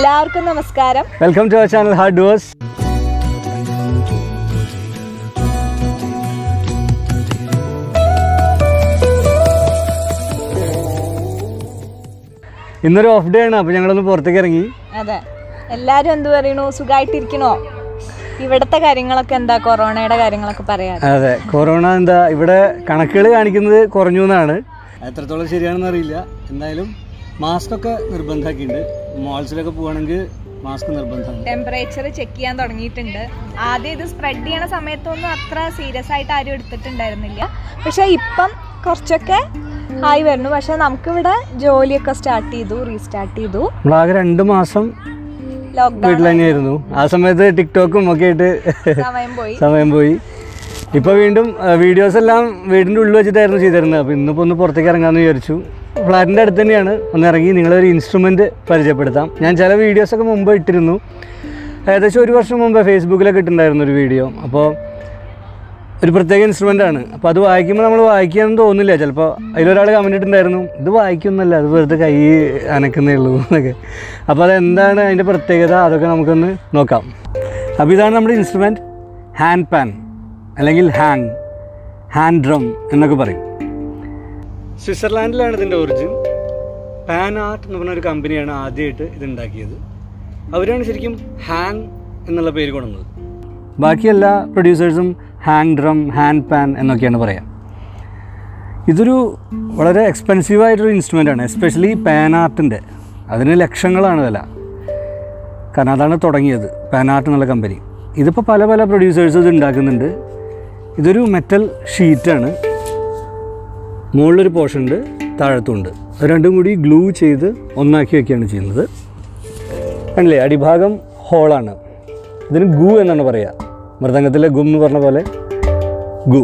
എല്ലാവർക്കും നമസ്കാരം welcome to our channel hard doers ഇന്നൊരു ഓഫ് ഡേ ആണ് അപ്പോൾ ഞങ്ങളൊന്ന് പുറത്തേക്ക് ഇറങ്ങി അതെ എല്ലാരും എന്ത് പറയണു സുഖമായിട്ടിരിക്കണോ ഇവിടത്തെ കാര്യങ്ങളൊക്കെ എന്താ കൊറോണയുടെ കാര്യങ്ങളൊക്കെ പറയാം അതെ കൊറോണ എന്താ ഇവിടെ കണക്കുകൾ കാണിക്കുന്നത് കുറഞ്ഞു എന്നാണ് എത്രത്തോളം ശരിയാണെന്ന് അറിയില്ല എന്തായാലും മാസ്ക് ഒക്കെ നിർബന്ധമാക്കിയിട്ടുണ്ട് മോൾസിലൊക്കെ പോവാണെങ്കിൽ മാസ്ക് നിർബന്ധമാണ് ടെമ്പറേച്ചർ ചെക്ക് ചെയ്യാൻ തുടങ്ങിയിട്ടുണ്ട് ആദ്യം ഇത് സ്പ്രെഡ് ചെയ്യണ സമയത്തൊന്നും അത്ര സീരിയസ് ആയിട്ട് ആരും എടുത്തിട്ടുണ്ടായിരുന്നില്ല പക്ഷെ ഇപ്പം കുറച്ചൊക്കെ ആയി വരുന്നു പക്ഷെ നമുക്കിവിടെ ജോലിയൊക്കെ സ്റ്റാർട്ട് ചെയ്തു റീസ്റ്റാർട്ട് ചെയ്തു നമ്മളാകെ രണ്ട് മാസം ലോക്ക്ഡൗൺ വീട്ടിൽ തന്നെയായിരുന്നു ആ സമയത്ത് ടിക്ടോക്കും ഒക്കെ ആയിട്ട് സമയം പോയി സമയം പോയി ഇപ്പോൾ വീണ്ടും വീഡിയോസ് എല്ലാം വീടിൻ്റെ ഉള്ളിൽ വെച്ചിട്ടായിരുന്നു ചെയ്തിരുന്നത് അപ്പോൾ ഇന്നിപ്പോൾ ഒന്ന് പുറത്തേക്ക് ഇറങ്ങാമെന്ന് വിചാരിച്ചു ഫ്ലാറ്റിൻ്റെ അടുത്ത് തന്നെയാണ് ഒന്ന് ഇറങ്ങി നിങ്ങളൊരു ഇൻസ്ട്രുമെൻറ്റ് പരിചയപ്പെടുത്താം ഞാൻ ചില വീഡിയോസൊക്കെ മുമ്പ് ഇട്ടിരുന്നു ഏകദേശം ഒരു വർഷം മുമ്പ് ഫേസ്ബുക്കിലൊക്കെ ഇട്ടിട്ടുണ്ടായിരുന്നു ഒരു വീഡിയോ അപ്പോൾ ഒരു പ്രത്യേക ഇൻസ്ട്രുമെൻ്റ് ആണ് അപ്പോൾ അത് വായിക്കുമ്പോൾ നമ്മൾ വായിക്കാമെന്ന് തോന്നില്ല ചിലപ്പോൾ അതിലൊരാൾ കമൻറ്റ് ഇട്ടിട്ടുണ്ടായിരുന്നു ഇത് വായിക്കൊന്നുമല്ല അത് വെറുതെ കൈ അനക്കുന്നേ ഉള്ളൂ എന്നൊക്കെ അപ്പോൾ അതെന്താണ് അതിൻ്റെ പ്രത്യേകത അതൊക്കെ നമുക്കൊന്ന് നോക്കാം അപ്പോൾ ഇതാണ് നമ്മുടെ ഇൻസ്ട്രുമെൻറ്റ് ഹാൻഡ് പാൻ അല്ലെങ്കിൽ ഹാങ് ഹാൻഡ് ഡ്രം എന്നൊക്കെ പറയും സ്വിറ്റ്സർലാൻഡിലാണ് ഇതിൻ്റെ ഒറിജിൻ പാൻ ആർട്ട് എന്ന് പറഞ്ഞ ഒരു കമ്പനിയാണ് ആദ്യമായിട്ട് ഇത് ഉണ്ടാക്കിയത് അവരാണ് ശരിക്കും ഹാങ് എന്നുള്ള പേര് കൊണ്ടുവന്നത് ബാക്കി എല്ലാ പ്രൊഡ്യൂസേഴ്സും ഹാങ് ഡ്രം ഹാൻഡ് പാൻ എന്നൊക്കെയാണ് പറയാം ഇതൊരു വളരെ എക്സ്പെൻസീവ് ആയിട്ടൊരു ഇൻസ്ട്രുമെൻ്റ് ആണ് എസ്പെഷ്യലി പാൻ ആർട്ടിൻ്റെ അതിന് ലക്ഷങ്ങളാണ് വില കാരണം അതാണ് തുടങ്ങിയത് പാൻ ആർട്ട് എന്നുള്ള കമ്പനി ഇതിപ്പോൾ പല പല പ്രൊഡ്യൂസേഴ്സ് ഇത് ഉണ്ടാക്കുന്നുണ്ട് ഇതൊരു മെറ്റൽ ഷീറ്റാണ് മുകളിലൊരു പോർഷൻ ഉണ്ട് താഴത്തുണ്ട് അത് രണ്ടും കൂടി ഗ്ലൂ ചെയ്ത് ഒന്നാക്കി വയ്ക്കുകയാണ് ചെയ്യുന്നത് കണ്ടില്ലേ അടിഭാഗം ഹോളാണ് ഇതിന് ഗു എന്നാണ് പറയുക മൃദംഗത്തിലെ ഗും എന്ന് പറഞ്ഞ പോലെ ഗു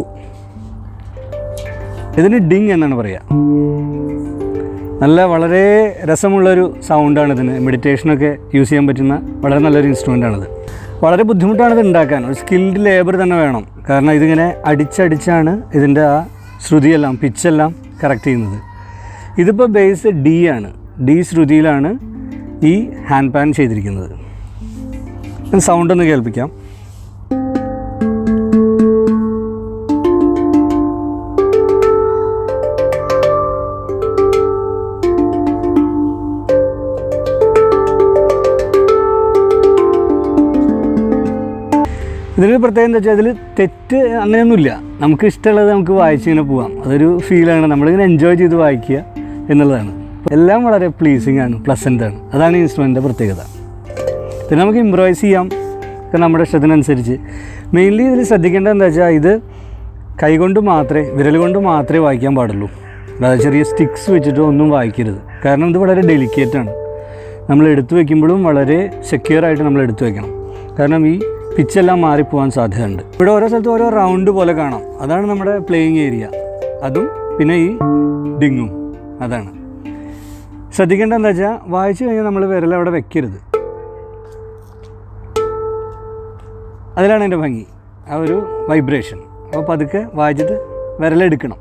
ഇതിന് ഡിങ് എന്നാണ് പറയുക നല്ല വളരെ രസമുള്ളൊരു സൗണ്ടാണ് ഇതിന് മെഡിറ്റേഷനൊക്കെ യൂസ് ചെയ്യാൻ പറ്റുന്ന വളരെ നല്ലൊരു ഇൻസ്ട്രുമെൻ്റാണിത് വളരെ ബുദ്ധിമുട്ടാണ് ഇത് ഉണ്ടാക്കാൻ ഒരു സ്കിൽഡ് ലേബർ തന്നെ വേണം കാരണം ഇതിങ്ങനെ അടിച്ചടിച്ചാണ് ഇതിൻ്റെ ആ ശ്രുതിയെല്ലാം പിച്ചെല്ലാം കറക്റ്റ് ചെയ്യുന്നത് ഇതിപ്പോൾ ബേസ് ഡി ആണ് ഡി ശ്രുതിയിലാണ് ഈ ഹാൻഡ് പാൻ ചെയ്തിരിക്കുന്നത് സൗണ്ട് ഒന്ന് കേൾപ്പിക്കാം ഇതിന് പ്രത്യേകം എന്താ വെച്ചാൽ ഇതിൽ തെറ്റ് അങ്ങനെയൊന്നുമില്ല നമുക്ക് ഇഷ്ടമുള്ളത് നമുക്ക് വായിച്ചിങ്ങനെ പോവാം അതൊരു ഫീലാണ് നമ്മളിങ്ങനെ എൻജോയ് ചെയ്ത് വായിക്കുക എന്നുള്ളതാണ് എല്ലാം വളരെ പ്ലീസിങ് ആണ് പ്ലസൻ്റ് ആണ് അതാണ് ഈ ഇൻസ്ട്രുമെൻ്റിൻ്റെ പ്രത്യേകത പിന്നെ നമുക്ക് ഇമ്പ്രവൈസ് ചെയ്യാം ഒക്കെ നമ്മുടെ ഇഷ്ടത്തിനനുസരിച്ച് മെയിൻലി ഇതിൽ ശ്രദ്ധിക്കേണ്ടത് എന്താ വെച്ചാൽ ഇത് കൈകൊണ്ട് മാത്രമേ വിരൽ കൊണ്ട് മാത്രമേ വായിക്കാൻ പാടുള്ളൂ അതായത് ചെറിയ സ്റ്റിക്സ് വെച്ചിട്ട് ഒന്നും വായിക്കരുത് കാരണം ഇത് വളരെ ഡെലിക്കേറ്റ് ആണ് നമ്മൾ എടുത്തു വെക്കുമ്പോഴും വളരെ സെക്യൂർ ആയിട്ട് നമ്മൾ എടുത്തു വെക്കണം കാരണം ഈ പിച്ചെല്ലാം മാറിപ്പോകാൻ സാധ്യതയുണ്ട് ഇവിടെ ഓരോ സ്ഥലത്തും ഓരോ റൗണ്ട് പോലെ കാണാം അതാണ് നമ്മുടെ പ്ലേയിങ് ഏരിയ അതും പിന്നെ ഈ ഡിങ്ങും അതാണ് ശ്രദ്ധിക്കേണ്ടത് എന്താ വെച്ചാൽ വായിച്ചു കഴിഞ്ഞാൽ നമ്മൾ വിരൽ അവിടെ വെക്കരുത് അതിലാണ് എൻ്റെ ഭംഗി ആ ഒരു വൈബ്രേഷൻ അപ്പോൾ പതുക്കെ വായിച്ചിട്ട് വിരലെടുക്കണം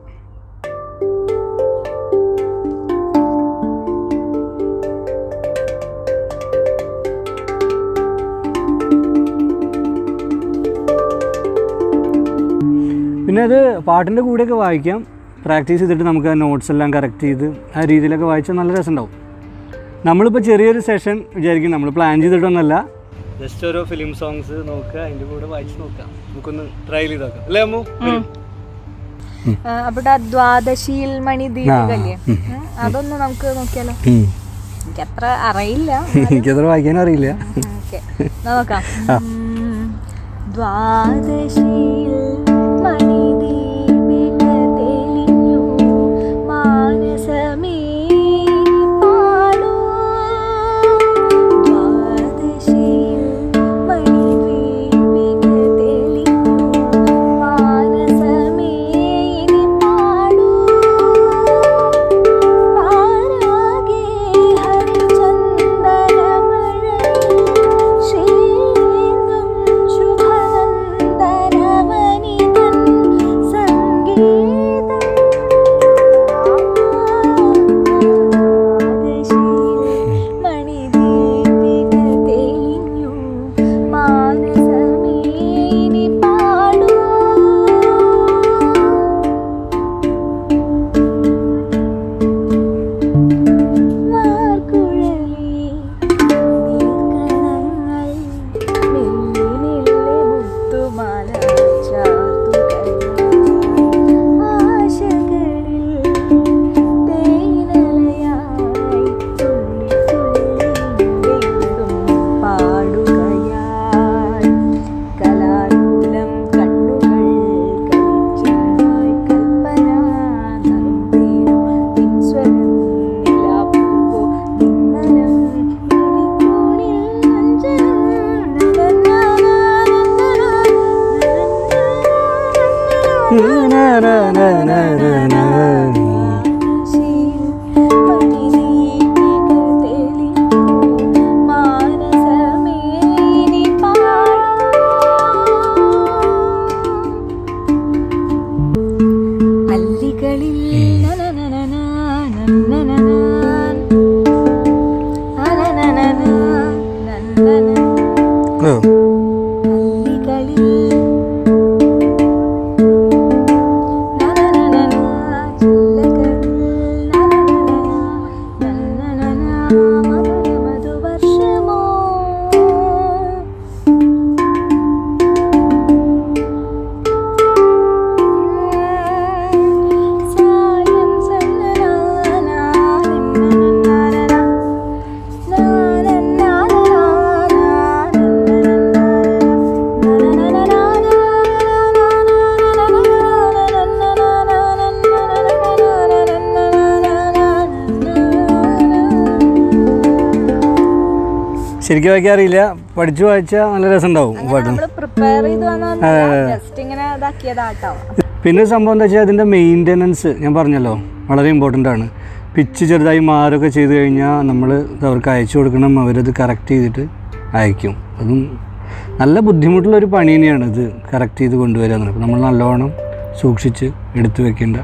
പിന്നെ അത് പാട്ടിൻ്റെ കൂടെയൊക്കെ വായിക്കാം പ്രാക്ടീസ് ചെയ്തിട്ട് നമുക്ക് ആ നോട്ട്സ് എല്ലാം കറക്റ്റ് ചെയ്ത് ആ രീതിയിലൊക്കെ വായിച്ചാൽ നല്ല രസമുണ്ടാവും നമ്മളിപ്പോൾ ചെറിയൊരു സെഷൻ വിചാരിക്കും നമ്മൾ പ്ലാൻ ചെയ്തിട്ടൊന്നുമല്ല ജസ്റ്റ് ഓരോ ഫിലിം സോങ്സ് നോക്കുക അതിൻ്റെ കൂടെ വായിച്ച് നോക്കാം നമുക്കൊന്ന് ട്രൈ ചെയ്ത് നോക്കാം അല്ലേ അമ്മു വരൂ. ആ, അവിടെ ദ്വാദശിയിൽ മണി ദീപികല്ലേ ഉം, അതൊന്ന് നമുക്ക് നോക്കിയാലോ ഉം. എനിക്ക് അത്ര അറിയില്ല എനിക്കത്ര വായിക്കാനും അറിയില്ല ഓക്കെ നോക്കാം ഉം. ദ്വാദശിയിൽ മണി ദീപിക തെളിഞ്ഞു മാനസമേ പാടൂ ദ്വാദശിയിൽ മണി ദീപിക തെളിഞ്ഞു മാനസമേ ഇനി പാടൂ പാരാകെ ഹരിചന്ദനമഴ ശ്രീന്ദം ശുഭനന്ദനവനി അല്ലികളിൽ നനനനനാ, നന്നനനാ, നനനനനാ, നന്നന. ഓ അല്ലികളിൽ നനനനനാ, ചില്ലകളിൽ നനനനാ, നന്നനനാ, മധുര മധുവർഷമോ. സായം സന്നനാനാ, നന്നനനാനാ, ശരിക്കും വായിക്കാറില്ല പഠിച്ചു വായിച്ചാൽ നല്ല രസമുണ്ടാവും പാട്ട് നമ്മള് പ്രിപ്പയർ ചെയ്ത് വന്ന ജസ്റ്റ് ഇങ്ങനെ ഇതാക്കിയതാട്ടോ പിന്നെ ഒരു സംഭവം എന്താ വെച്ചാൽ അതിൻ്റെ മെയിൻ്റനൻസ് ഞാൻ പറഞ്ഞല്ലോ വളരെ ഇമ്പോർട്ടൻ്റ് ആണ് പിച്ച് ചെറുതായി മാറുകയൊക്കെ ചെയ്ത് കഴിഞ്ഞാൽ നമ്മൾ അവർക്ക് അയച്ചു കൊടുക്കണം അവരത് കറക്റ്റ് ചെയ്തിട്ട് അയക്കും അതും നല്ല ബുദ്ധിമുട്ടുള്ള ഒരു പണി തന്നെയാണ് ഇത് കറക്റ്റ് ചെയ്ത് കൊണ്ടുവരിക എന്നുള്ളത് അപ്പോൾ നമ്മൾ നല്ലോണം സൂക്ഷിച്ച് എടുത്തു വെക്കേണ്ട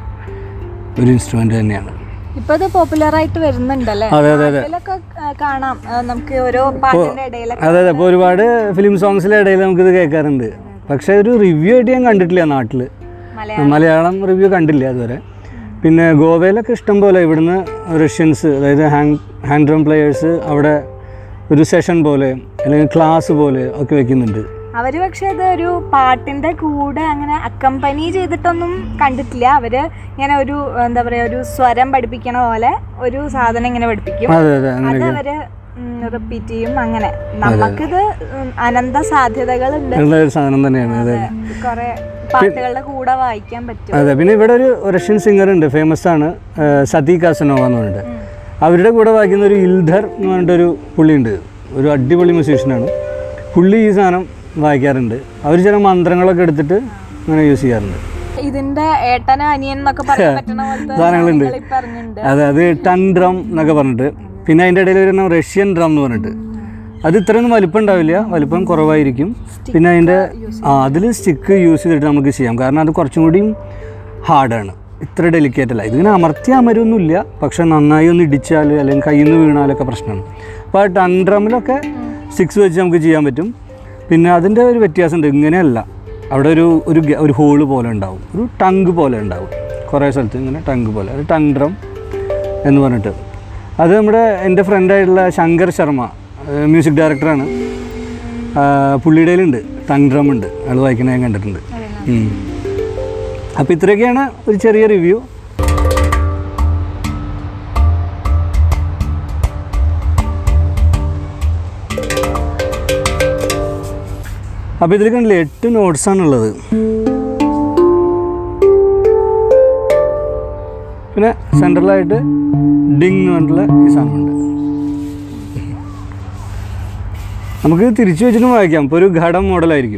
ഒരു ഇൻസ്ട്രുമെൻ്റ് തന്നെയാണ് ഇപ്പൊ ഇത് പോപ്പുലർ ആയിട്ട് വരുന്നുണ്ടല്ലേ അതെ അതെ അതെ ഇതിലൊക്കെ ആ, കാണാം ആ, നമുക്ക് ഓരോ പാട്ടിന്റെ ഇടയിലൊക്കെ അതെ അതെ ഇപ്പോൾ ഒരുപാട് ഫിലിം സോങ്സിലെ ഇടയിൽ നമുക്കിത് കേൾക്കാറുണ്ട് പക്ഷേ ഒരു റിവ്യൂ ആയിട്ട് ഞാൻ കണ്ടിട്ടില്ല നാട്ടിൽ മലയാളം മലയാളം റിവ്യൂ കണ്ടില്ല അതുവരെ പിന്നെ ഗോവയിലൊക്കെ ഇഷ്ടം പോലെ ഇവിടുന്ന് റഷ്യൻസ് അതായത് ഹാൻഡ് ഹാൻഡ് ഡ്രം പ്ലെയേഴ്സ് അവിടെ ഒരു സെഷൻ പോലെ അല്ലെങ്കിൽ ക്ലാസ് പോലെ ഒക്കെ വെക്കുന്നുണ്ട് അവര് പക്ഷെ ഇത് ഒരു പാട്ടിന്റെ കൂടെ അങ്ങനെ അക്കമ്പനി ചെയ്തിട്ടൊന്നും കണ്ടിട്ടില്ല അവര് ഇങ്ങനെ ഒരു എന്താ പറയാ ഒരു സ്വരം പഠിപ്പിക്കണ പോലെ ഒരു സാധനം ഇങ്ങനെ പഠിപ്പിക്കും അതെ അതെ അങ്ങനെ അത് അവര് റിപ്പീറ്റ് ചെയ്യും അങ്ങനെ നമുക്കിത് ഉം, അനന്ത സാധ്യതകളുണ്ട് ഉള്ള ഒരു സാധനം തന്നെയാണ് അതെ കുറെ പാട്ടുകളുടെ കൂടെ വായിക്കാൻ പറ്റും അതെ പിന്നെ ഇവിടെ ഒരു റഷ്യൻ സിംഗർ ഉണ്ട് ഫേമസ് ആണ് ആ, സതി കാസനോവ എന്ന് പറഞ്ഞിട്ട് അവരുടെ കൂടെ വായിക്കുന്ന ഒരു ഇൽധർ എന്ന് പറഞ്ഞിട്ടൊരു പുള്ളിയുണ്ട് ഒരു അടിപൊളി മ്യൂസീഷ്യനാണ് പുള്ളി ഈ സാധനം വായിക്കാറുണ്ട് അവർ ചില മന്ത്രങ്ങളൊക്കെ എടുത്തിട്ട് അങ്ങനെ യൂസ് ചെയ്യാറുണ്ട് ഇതിന്റെ ഏട്ടനും അനിയൻ എന്നൊക്കെ പറയാൻ പറ്റണ പോലത്തെ സാധനങ്ങളുണ്ട്. സാധനങ്ങൾ ഇപ്പൊ ഇറങ്ങുന്നുണ്ട് അതെ അത് ടൺ ഡ്രം എന്നൊക്കെ പറഞ്ഞിട്ട് പിന്നെ അതിൻ്റെ ഇടയിൽ വരുന്ന റഷ്യൻ ഡ്രം എന്ന് പറഞ്ഞിട്ട് അത് ഇത്രയൊന്നും വലിപ്പം ഉണ്ടാവില്ല വലിപ്പം കുറവായിരിക്കും പിന്നെ അതിൻ്റെ ആ അതിൽ സ്റ്റിക്ക് യൂസ് ചെയ്തിട്ട് നമുക്ക് ചെയ്യാം കാരണം അത് കുറച്ചും കൂടിയും ഹാർഡാണ് ഇത്ര ഡെലിക്കേറ്റ് അല്ല ഇതിങ്ങനെ അമർത്തി അമരൊന്നുമില്ല പക്ഷെ നന്നായി ഒന്ന് ഇടിച്ചാൽ അല്ലെങ്കിൽ കയ്യിൽ നിന്ന് വീണാലൊക്കെ പ്രശ്നമാണ് അപ്പോൾ ആ ടൺ ഡ്രമ്മിലൊക്കെ സ്റ്റിക്സ് വെച്ച് നമുക്ക് ചെയ്യാൻ പറ്റും പിന്നെ അതിൻ്റെ ഒരു വ്യത്യാസമുണ്ട് ഇങ്ങനെയല്ല അവിടെ ഒരു ഒരു ഗ- ഒരു ഹോള് പോലെ ഉണ്ടാവും ഒരു ടങ്ക് പോലെ ഉണ്ടാവും കുറേ സ്ഥലത്ത് ഇങ്ങനെ ടങ്ക് പോലെ ഒരു ടങ് ഡ്രം എന്ന് പറഞ്ഞിട്ട് അത് നമ്മുടെ എൻ്റെ ഫ്രണ്ടായിട്ടുള്ള ശങ്കർ ശർമ്മ മ്യൂസിക് ഡയറക്ടറാണ് പുള്ളിയുടെ ഉണ്ട് ടങ് ഡ്രം ഉണ്ട് അത് വായിക്കണ ഞാൻ കണ്ടിട്ടുണ്ട് അപ്പോൾ ഇത്രയൊക്കെയാണ് ഒരു ചെറിയ റിവ്യൂ അപ്പോൾ ഇതിൽ കണ്ടില്ലേ എട്ട് നോട്ട്സാണുള്ളത് പിന്നെ സെൻട്രലായിട്ട് ഡിങ് എന്ന് പറഞ്ഞിട്ടുള്ള ഈ സാധനമുണ്ട് നമുക്ക് തിരിച്ചു വെച്ചിട്ടും വായിക്കാം ഇപ്പോൾ ഒരു ഘടം മോഡലായിരിക്കും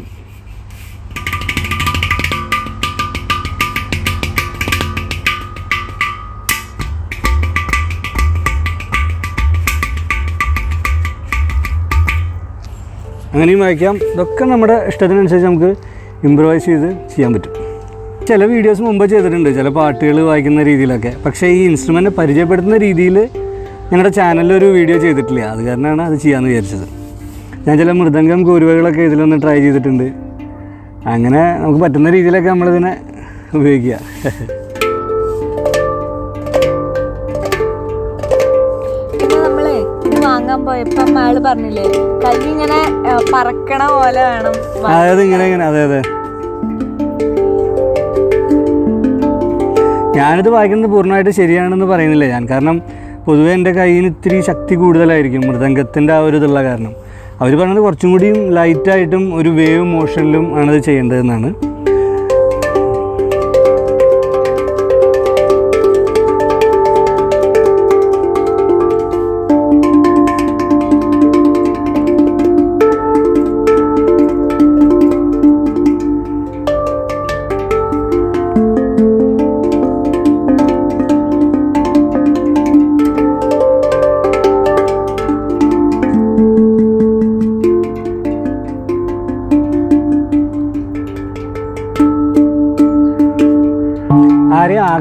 അങ്ങനെയും വായിക്കാം ഇതൊക്കെ നമ്മുടെ ഇഷ്ടത്തിനനുസരിച്ച് നമുക്ക് ഇമ്പ്രവൈസ് ചെയ്ത് ചെയ്യാൻ പറ്റും ചില വീഡിയോസ് മുമ്പ് ചെയ്തിട്ടുണ്ട് ചില പാട്ടുകൾ വായിക്കുന്ന രീതിയിലൊക്കെ പക്ഷേ ഈ ഇൻസ്ട്രുമെൻ്റ് പരിചയപ്പെടുത്തുന്ന രീതിയിൽ ഞങ്ങളുടെ ചാനലിൽ ഒരു വീഡിയോ ചെയ്തിട്ടില്ല അത് കാരണമാണ് അത് ചെയ്യാമെന്ന് വിചാരിച്ചത് ഞാൻ ചില മൃദംഗം കൂരുവകളൊക്കെ ഇതിലൊന്ന് ട്രൈ ചെയ്തിട്ടുണ്ട് അങ്ങനെ നമുക്ക് പറ്റുന്ന രീതിയിലൊക്കെ നമ്മളിതിനെ ഉപയോഗിക്കുക പിന്നെ നമ്മളെ ഇത് വാങ്ങാൻ പോയപ്പോ ആള് പറഞ്ഞില്ലേ കൈ ഇങ്ങനെ ആ, പറക്കണ പോലെ വേണം വാ- അതായത് ഇങ്ങനെ ഇങ്ങനെ അതെ അതെ ഞാനിത് വായിക്കുന്നത് പൂർണ്ണമായിട്ട് ശരിയാണെന്ന് പറയുന്നില്ല ഞാൻ കാരണം പൊതുവേ എൻ്റെ കയ്യിന് ഇത്തിരി ശക്തി കൂടുതലായിരിക്കും മൃദംഗത്തിൻ്റെ ആ ഒരു ഇതുള്ള കാരണം അവർ പറഞ്ഞത് കുറച്ചും കൂടിയും ലൈറ്റായിട്ടും ഒരു വേവ് മോഷനിലും ആണത് ചെയ്യേണ്ടതെന്നാണ്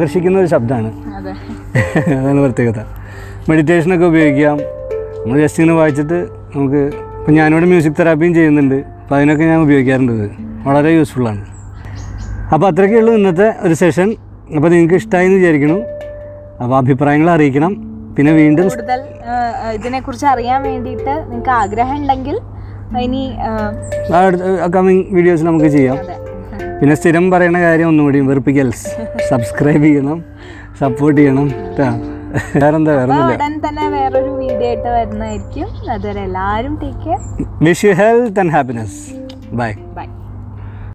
ആകർഷിക്കുന്ന ഒരു ശബ്ദമാണ് അതെ അതാണ് പ്രത്യേകത മെഡിറ്റേഷനൊക്കെ ഉപയോഗിക്കാം നമ്മൾ ജസ്റ്റ് ഇങ്ങനെ വായിച്ചിട്ട് നമുക്ക് ഇപ്പം ഞാനിവിടെ മ്യൂസിക് തെറാപ്പിയും ചെയ്യുന്നുണ്ട് അപ്പോൾ അതിനൊക്കെ ഞാൻ ഉപയോഗിക്കാറുണ്ട് ഇത് വളരെ യൂസ്ഫുള്ളാണ് അപ്പോൾ അത്രയൊക്കെ ഉള്ളൂ ഇന്നത്തെ ഒരു സെഷൻ അപ്പോൾ നിങ്ങൾക്ക് ഇഷ്ടമായി എന്ന് വിചാരിക്കുന്നു അപ്പോൾ അഭിപ്രായങ്ങൾ അറിയിക്കണം പിന്നെ വീണ്ടും കൂടുതൽ ഇതിനെ കുറിച്ച് അറിയാൻ വേണ്ടിയിട്ട് നിങ്ങൾക്ക് ആഗ്രഹം ഉണ്ടെങ്കിൽ ഇനി ആ, കമ്മിങ് വീഡിയോസ് നമുക്ക് ചെയ്യാം അതെ പിന്നെ സ്ഥിരം പറയുന്ന കാര്യം ഒന്നുകൂടി വെറുപ്പിക്കൽസ് സബ്സ്ക്രൈബ് ചെയ്യണം സപ്പോർട്ട് ചെയ്യണം കേട്ടോ വേറെന്താ അപ്പൊ വേറൊന്നുമില്ല ഉടൻ തന്നെ വേറൊരു വീഡിയോ ആയിട്ട് വരുന്നതായിരിക്കും അതുവരെ എല്ലാവരും take care wish you health and happiness bye by